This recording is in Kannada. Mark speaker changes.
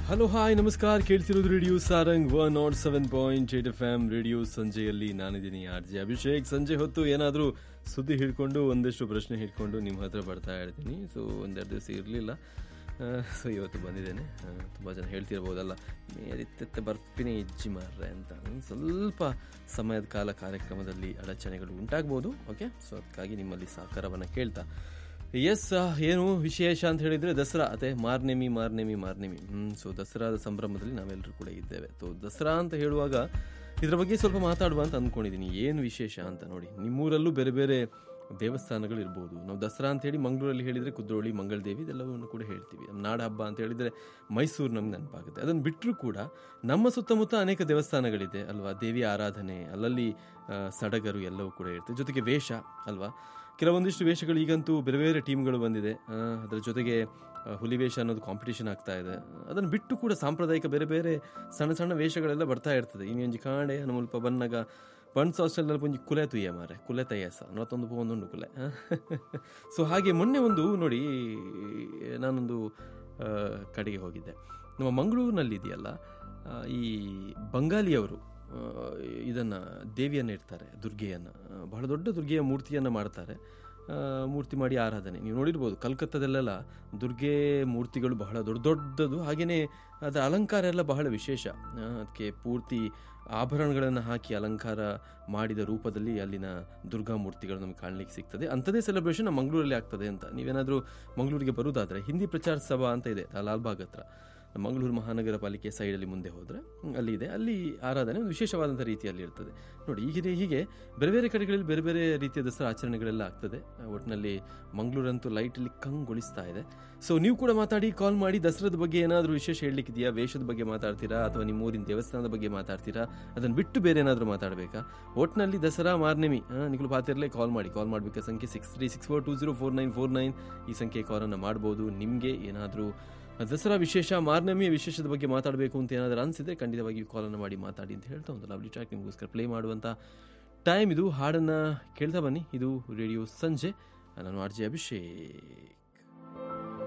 Speaker 1: ಹಲೋ ಹಾಯ್ ನಮಸ್ಕಾರ ಕೇಳ್ತಿರೋದು radio Sarang one naught seven point eight F M radio ಸಂಜೆಯಲ್ಲಿ ನಾನಿದ್ದೀನಿ ಆರ್ ಜೆ ಅಭಿಷೇಕ್ ಸಂಜೆ ಹೊತ್ತು ಏನಾದರೂ ಸುದ್ದಿ ಹಿಡ್ಕೊಂಡು ಒಂದಷ್ಟು ಪ್ರಶ್ನೆ ಹಿಡ್ಕೊಂಡು ನಿಮ್ಮ ಹತ್ರ ಬರ್ತಾ ಇರ್ತೀನಿ ಸೊ ಒಂದೆರಡು ದಿವಸ ಇರಲಿಲ್ಲ ಸೊ ಇವತ್ತು ಬಂದಿದ್ದೇನೆ ತುಂಬ ಜನ ಹೇಳ್ತಿರ್ಬೋದಲ್ಲ ಮೇರಿತ್ತೆ ಬರ್ತೀನಿ ಇಜ್ಜಿ ಮಾರ್ರೆ ಅಂತ ಹ್ಮ್, ಸ್ವಲ್ಪ ಸಮಯದ ಕಾಲ ಕಾರ್ಯಕ್ರಮದಲ್ಲಿ ಅಡಚಣೆಗಳು ಉಂಟಾಗ್ಬೋದು ಓಕೆ ಸೊ ಅದಕ್ಕಾಗಿ ನಿಮ್ಮಲ್ಲಿ ಸಹಕಾರವನ್ನು ಕೇಳ್ತಾ ಎಸ್ ಏನು ವಿಶೇಷ ಅಂತ ಹೇಳಿದ್ರೆ ದಸರಾ ಅದೇ ಮಾರ್ನೆಮಿ ಮಾರ್ನೆಮಿ ಮಾರ್ನೆಮಿ ಹ್ಮ್ ಸೊ ದಸರಾದ ಸಂಭ್ರಮದಲ್ಲಿ ನಾವೆಲ್ಲರೂ ಕೂಡ ಇದ್ದೇವೆ ಸೊ ದಸರಾ ಅಂತ ಹೇಳುವಾಗ ಇದರ ಬಗ್ಗೆ ಸ್ವಲ್ಪ ಮಾತಾಡುವ ಅಂತ ಅಂದ್ಕೊಂಡಿದ್ದೀನಿ ಏನು ವಿಶೇಷ ಅಂತ ನೋಡಿ ನಿಮ್ಮೂರಲ್ಲೂ ಬೇರೆ ಬೇರೆ ದೇವಸ್ಥಾನಗಳು ಇರ್ಬೋದು ನಾವು ದಸರಾ ಅಂತ ಹೇಳಿ ಮಂಗಳೂರಲ್ಲಿ ಹೇಳಿದರೆ ಕುದ್ರೋಳಿ ಮಂಗಳದೇವಿ ಇದೆಲ್ಲವನ್ನು ಕೂಡ ಹೇಳ್ತೀವಿ ನಮ್ಮ ನಾಡ ಹಬ್ಬ ಅಂತ ಹೇಳಿದರೆ ಮೈಸೂರು ನಮ್ಗೆ ನೆನಪಾಗುತ್ತೆ ಅದನ್ನು ಬಿಟ್ಟರೂ ಕೂಡ ನಮ್ಮ ಸುತ್ತಮುತ್ತ ಅನೇಕ ದೇವಸ್ಥಾನಗಳಿದೆ ಅಲ್ವಾ ದೇವಿಯ ಆರಾಧನೆ ಅಲ್ಲಲ್ಲಿ ಆ, ಸಡಗರು ಎಲ್ಲವೂ ಕೂಡ ಇರ್ತದೆ ಜೊತೆಗೆ ವೇಷ ಅಲ್ವಾ ಕೆಲವೊಂದಿಷ್ಟು ವೇಷಗಳು ಈಗಂತೂ ಬೇರೆ ಬೇರೆ ಟೀಮ್ಗಳು ಬಂದಿದೆ ಆ, ಅದರ ಜೊತೆಗೆ ಆ, ಹುಲಿ ವೇಷ ಅನ್ನೋದು ಕಾಂಪಿಟೇಷನ್ ಆಗ್ತಾ ಇದೆ ಅದನ್ನು ಬಿಟ್ಟು ಕೂಡ ಸಾಂಪ್ರದಾಯಿಕ ಬೇರೆ ಬೇರೆ ಸಣ್ಣ ಸಣ್ಣ ವೇಷಗಳೆಲ್ಲ ಬರ್ತಾ ಇರ್ತದೆ ಇನ್ನೊಂಜಿ ಕಾಂಡೆ ಅನುಮಲ್ಪ ಬನ್ನಗ ಬಣ್ಸ್ ಹಾಸ್ಟೆಲ್ನಲ್ಲಿ ಒಂಜಿ ಕುಲೆ ತುಯ್ಯ ಮಾರೆ ಕುಲೆ ತಯ್ಯಸ ನಲವತ್ತೊಂದು ಒಂದೊಂದು ಕುಲೆ ಸೊ ಹಾಗೆ ಮೊನ್ನೆ ಒಂದು ನೋಡಿ ನಾನೊಂದು ಆ, ಕಡೆಗೆ ಹೋಗಿದ್ದೆ ನಮ್ಮ ಮಂಗಳೂರಿನಲ್ಲಿ ಇದೆಯಲ್ಲ ಆ, ಈ ಬಂಗಾಲಿಯವರು ಆ, ಇದನ್ನ ದೇವಿಯನ್ನು ಇಡ್ತಾರೆ ದುರ್ಗೆಯನ್ನು ಆ, ಬಹಳ ದೊಡ್ಡ ದುರ್ಗೆಯ ಮೂರ್ತಿಯನ್ನು ಮಾಡ್ತಾರೆ ಆ, ಮೂರ್ತಿ ಮಾಡಿ ಆರಾಧನೆ ನೀವು ನೋಡಿರ್ಬೋದು ಕಲ್ಕತ್ತಾದಲ್ಲೆಲ್ಲ ದುರ್ಗೆ ಮೂರ್ತಿಗಳು ಬಹಳ ದೊಡ್ಡ ದೊಡ್ಡದು ಹಾಗೆಯೇ ಅದರ ಅಲಂಕಾರ ಎಲ್ಲ ಬಹಳ ವಿಶೇಷ ಆ, ಅದಕ್ಕೆ ಪೂರ್ತಿ ಆಭರಣಗಳನ್ನು ಹಾಕಿ ಅಲಂಕಾರ ಮಾಡಿದ ರೂಪದಲ್ಲಿ ಅಲ್ಲಿನ ದುರ್ಗಾ ಮೂರ್ತಿಗಳು ನಮಗೆ ಕಾಣಲಿಕ್ಕೆ ಸಿಗ್ತದೆ ಅಂಥದೇ ಸೆಲೆಬ್ರೇಷನ್ ನಮ್ಮ ಮಂಗಳೂರಲ್ಲಿ ಆಗ್ತದೆ ಅಂತ ನೀವೇನಾದರೂ ಮಂಗಳೂರಿಗೆ ಬರುವುದಾದರೆ ಹಿಂದಿ ಪ್ರಚಾರ ಸಭಾ ಅಂತ ಇದೆ ಆ ಲಾಲ್ಬಾಗ್ ಹತ್ರ ಮಂಗಳೂರು ಮಹಾನಗರ ಪಾಲಿಕೆ ಸೈಡಲ್ಲಿ ಮುಂದೆ ಹೋದರೆ ಅಲ್ಲಿ ಇದೆ ಅಲ್ಲಿ ಆರಾಧನೆ ಒಂದು ವಿಶೇಷವಾದಂಥ ರೀತಿಯಲ್ಲಿ ಇರ್ತದೆ ನೋಡಿ ಹೀಗೆ ಹೀಗೆ ಬೇರೆ ಬೇರೆ ಕಡೆಗಳಲ್ಲಿ ಬೇರೆ ಬೇರೆ ರೀತಿಯ ದಸರಾ ಆಚರಣೆಗಳೆಲ್ಲ ಆಗ್ತದೆ ಒಟ್ಟಿನಲ್ಲಿ ಮಂಗಳೂರಂತೂ ಲೈಟಲ್ಲಿ ಕಂಗೊಳಿಸ್ತಾ ಇದೆ ಸೊ ನೀವು ಕೂಡ ಮಾತಾಡಿ ಕಾಲ್ ಮಾಡಿ ದಸರಾದ ಬಗ್ಗೆ ಏನಾದರೂ ವಿಶೇಷ ಹೇಳಲಿಕ್ಕಿದೆಯಾ ವೇಷದ ಬಗ್ಗೆ ಮಾತಾಡ್ತೀರಾ ಅಥವಾ ನಿಮ್ಮ ಊರಿನ ದೇವಸ್ಥಾನದ ಬಗ್ಗೆ ಮಾತಾಡ್ತೀರಾ ಅದನ್ನು ಬಿಟ್ಟು ಬೇರೆ ಏನಾದರೂ ಮಾತಾಡಬೇಕಾ ಒಟ್ಟಿನಲ್ಲಿ ದಸರಾ ಮಾರ್ನೆಮಿ ನಿಗಳು ಪಾತಿರಲೇ ಕಾಲ್ ಮಾಡಿ ಕಾಲ್ ಮಾಡಬೇಕಾ ಸಂಖ್ಯೆ six three six four two zero four nine four nine ಈ ಸಂಖ್ಯೆ ಕಾಲನ್ನು ಮಾಡ್ಬೋದು ನಿಮಗೆ ಏನಾದರೂ ದಸರಾ ವಿಶೇಷ ಮಾರ್ನಮಿಯ ವಿಶೇಷದ ಬಗ್ಗೆ ಮಾತಾಡಬೇಕು ಅಂತ ಏನಾದರೂ ಅನಿಸಿದ್ರೆ ಖಂಡಿತವಾಗಿ ಕಾಲನ್ನು ಮಾಡಿ ಮಾತಾಡಿ ಅಂತ ಹೇಳ್ತಾ ಒಂದು ಲವ್ಲಿ ಟ್ರ್ಯಾಕ್ ನಿಮಗೋಸ್ಕರ ಪ್ಲೇ ಮಾಡುವಂಥ ಟೈಮ್ ಇದು ಹಾಡನ್ನು ಕೇಳ್ತಾ ಬನ್ನಿ ಇದು ರೇಡಿಯೋ ಸಂಜೆ ನಾನು ಆರ್ ಜೆ ಅಭಿಷೇಕ್